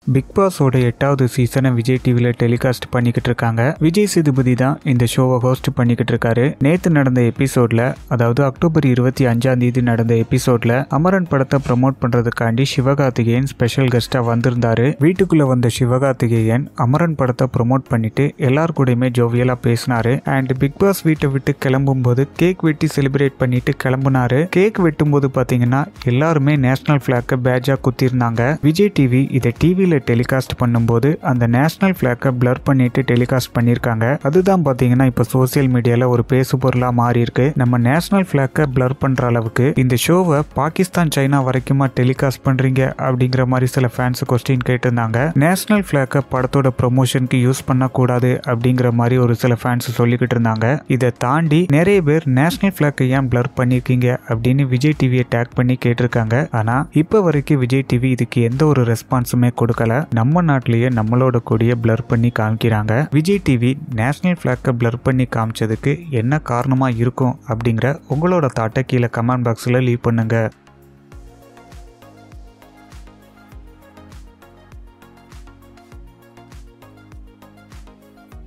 big பாஸோட எட்டாவது சீசனை விஜய் டிவியில் டெலிகாஸ்ட் பண்ணிக்கிட்டு இருக்காங்க விஜய் சேதுபதி தான் இந்த ஷோவை ஹோஸ்ட் பண்ணிக்கிட்டு இருக்காரு நேத்து நடந்த எபிசோட்ல அதாவது அக்டோபர் இருபத்தி அஞ்சாம் தேதி நடந்த எபிசோட்ல அமரன் படத்தை ப்ரமோட் பண்றதுக்காண்டி சிவகார்த்திகேயன் ஸ்பெஷல் கெஸ்டா வந்திருந்தாரு வீட்டுக்குள்ள வந்த சிவகார்த்திகேயன் அமரன் படத்தை ப்ரமோட் பண்ணிட்டு எல்லார் கூடயுமே ஜோவியலா பேசினாரு அண்ட் பிக் பாஸ் வீட்டை விட்டு கிளம்பும் போது கேக் வெட்டி செலிப்ரேட் பண்ணிட்டு கிளம்புனாரு கேக் வெட்டும் போது பாத்தீங்கன்னா எல்லாருமே நேஷனல் பிளாக்க பேஜா குத்திருந்தாங்க விஜய் டிவி இதை டிவியில டெலிகாஸ்ட் பண்ணும்போது அந்த நேஷனல் பிளாக்கை பிளர் பண்ணிட்டு டெலிகாஸ்ட் பண்ணியிருக்காங்க அதுதான் பாத்தீங்கன்னா இப்போ சோசியல் மீடியால ஒரு பேசு பொருளா மாறி இருக்கு நம்ம நேஷனல் பிளாக்கை பிளர் பண்ற அளவுக்கு இந்த ஷோவை பாகிஸ்தான் சைனா வரைக்குமா டெலிகாஸ்ட் பண்றீங்க அப்படிங்கிற மாதிரி சில ஃபேன்ஸ் கொஸ்டின் கேட்டிருந்தாங்க நேஷனல் பிளாக்கை படத்தோட ப்ரொமோஷனுக்கு யூஸ் பண்ணக்கூடாது அப்படிங்கிற மாதிரி ஒரு சில ஃபேன்ஸ் சொல்லிக்கிட்டு இருந்தாங்க இதை தாண்டி நிறைய பேர் நேஷனல் பிளாக்கை ஏன் பிளர் பண்ணிருக்கீங்க அப்படின்னு விஜய் டிவியை டேக் பண்ணி கேட்டிருக்காங்க ஆனா இப்போ வரைக்கும் விஜய் டிவி இதுக்கு எந்த ஒரு ரெஸ்பான்ஸுமே கொடுக்கல நம்ம நாட்டிலேயே நம்மளோட கொடியை பிளர் பண்ணி காமிக்கிறாங்க விஜய் டிவி நேஷனல் பிளாக்கை பிளர் பண்ணி காமிச்சதுக்கு என்ன காரணமா இருக்கும் அப்படிங்கிற உங்களோட தாட்டை கீழே கமெண்ட் பாக்ஸில் லீவ் பண்ணுங்க